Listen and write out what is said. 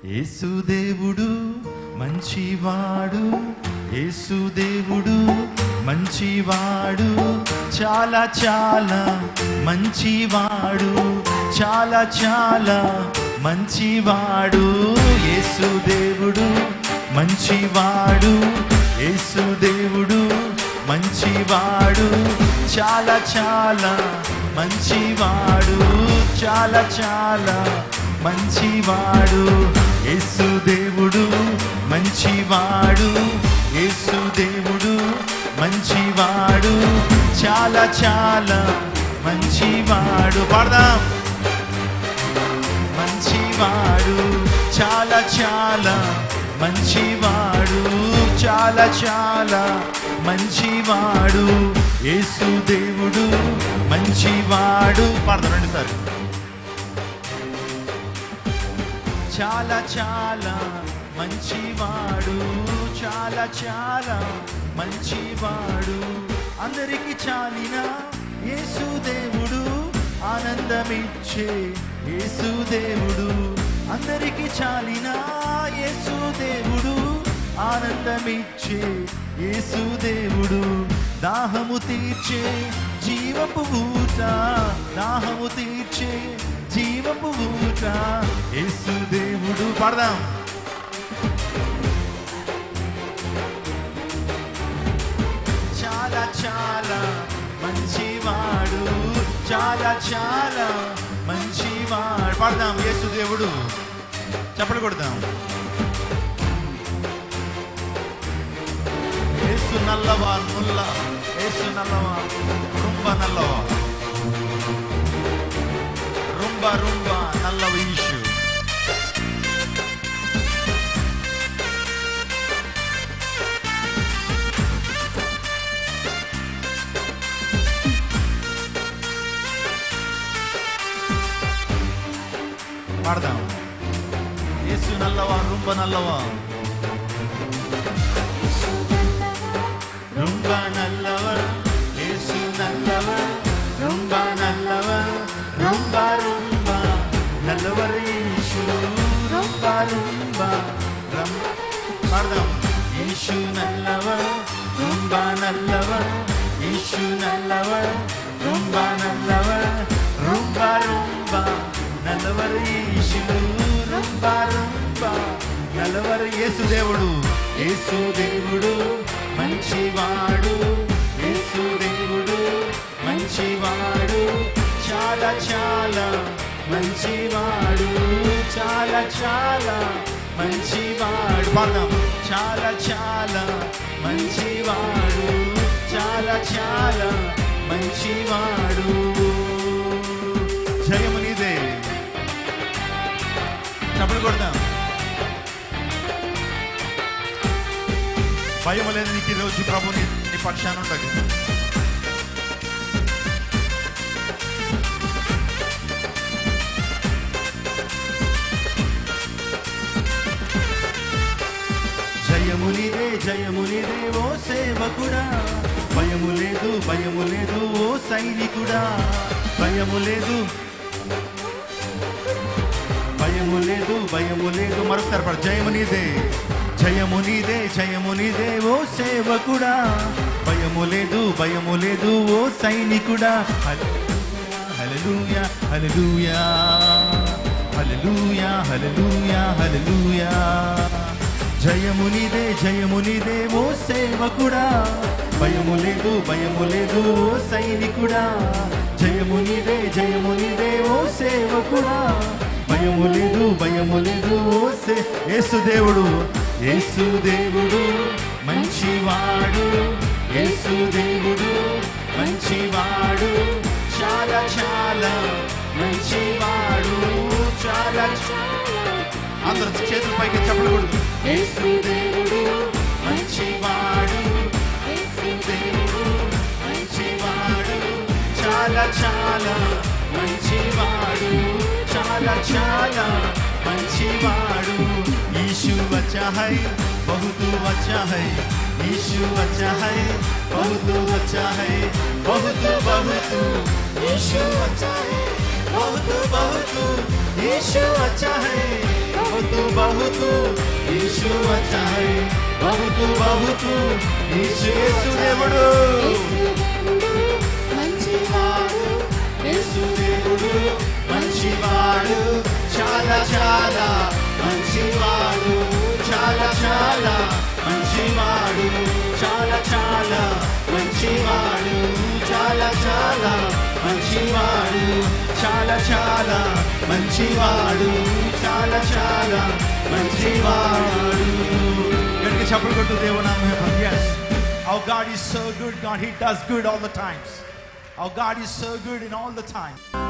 యేసుదేవుడు మంచివాడు యేసుదేవుడు మంచివాడు చాలా చాలా మంచివాడు చాలా చాలా మంచివాడు యేసుదేవుడు మంచివాడు యేసుదేవుడు మంచివాడు చాలా చాలా మంచివాడు చాలా చాలా మంచివాడు యేసు దేవుడు మంచివాడు యేసు దేవుడు మంచివాడు చాలా చాలా మంచివాడు పాడదాం మంచివాడు చాలా చాలా మంచివాడు చాలా చాలా మంచివాడు యేసు దేవుడు మంచివాడు పాడదాం రండి సార్ చాలా చాలా మంచివాడు చాలా చాలా మంచివాడు అందరికి చాలిన యేసుదేవుడు ఆనందమిచ్చే యేసుదేవుడు అందరికి చాలిన యేసుదేవుడు ఆనందమిచ్చే యేసుదేవుడు దాహము తీర్చే జీవపు ఊట దాహము తీర్చే జీవపు ఊట యేసుదేవుడు పాడదాం చాలా చాలా మంచివాడు చాలా చాలా మంచివాడు పాడదాం యేసుదేవుడు చెప్పలు కొడదాం యేసు నల్లవా నుల్ల యేసు నల్లవా రుంబ నల్లవా రుంబ రుంబ నల్లవ ఈషు పాడదాం యేసు నల్లవా రుంబ నల్లవా రుంబ నల్లవ యేసు నల్లవ రుంబ నల్లవ రుంబ రుంబ నల్లవర యేసు రుంబ రుంబ రం పాడదాం యేసు నల్లవ రుంబ నల్లవ యేసు నల్లవ రుంబ నల్లవ రుంబ రుంబ నల్లవర యేసు రుంబ రుంబ నల్లవర యేసు దేవుడు యేసు దేవుడు మంచివాడు యేసు దేవుడు మంచివాడు చాలా చాలా మంచివాడు చాలా చాలా మంచివాడు పాడదాం చాలా చాలా మంచివాడు చాలా చాలా మంచివాడు జయము నీదే చప్పలు కొడదాం భయం లేదు నీకు ఈరోజు ప్రభు నీ నీ పక్షాన ఉండదు జయమునిదే జయమునిదే ఓ సేవకుడా భయము లేదు భయము లేదు ఓ సైనికుడా భయము లేదు భయము లేదు భయము లేదు మరొకసారి పాడు. జయము నీదే జయము నీదే జయము నీదే ఓ సేవకుడా భయము లేదు భయము లేదు ఓ సైనికుడా హల్లెలూయా హల్లెలూయా హల్లెలూయా హల్లెలూయా హల్లెలూయా జయము నీదే జయము నీదే ఓ సేవకుడా భయము లేదు భయము లేదు ఓ సైనికుడా జయము నీదే జయము నీదే ఓ సేవకుడా భయము లేదు భయము లేదు ఓ సే యేసు దేవుడు యేసు దేవుడు మంచివాడు యేసు దేవుడు మంచివాడు చాలా చాలా మంచివాడు చాలా అందరూ చేతుల పైకి చెప్పకూడదు యేసు దేవుడు మంచివాడు యేసు దేవుడు మంచివాడు చాలా చాలా మంచివాడు చాలా చాలా మంచివాడు यीशु अच्छा है बहुत अच्छा है यीशु अच्छा है बहुत अच्छा है बहुत बहुत यीशु अच्छा है बहुत बहुत यीशु अच्छा है बहुत बहुत बहुत यीशु अच्छा है बहुत बहुत यीशु యేసు దేవుడు మంచివాడు యేసు దేవుడు మంచివాడు చాలా చాలా మంచివాడు చాలా చాలా మంచివాడు చాలా చాలా మంచివాడు చాలా చాలా మంచివాడు చాలా చాలా మంచివాడు చాలా చాలా మంచివాడు గట్టిగా చప్పుడు కొట్టు దేవునామం yes our god is so good god he does good all the times our god is so good in all the time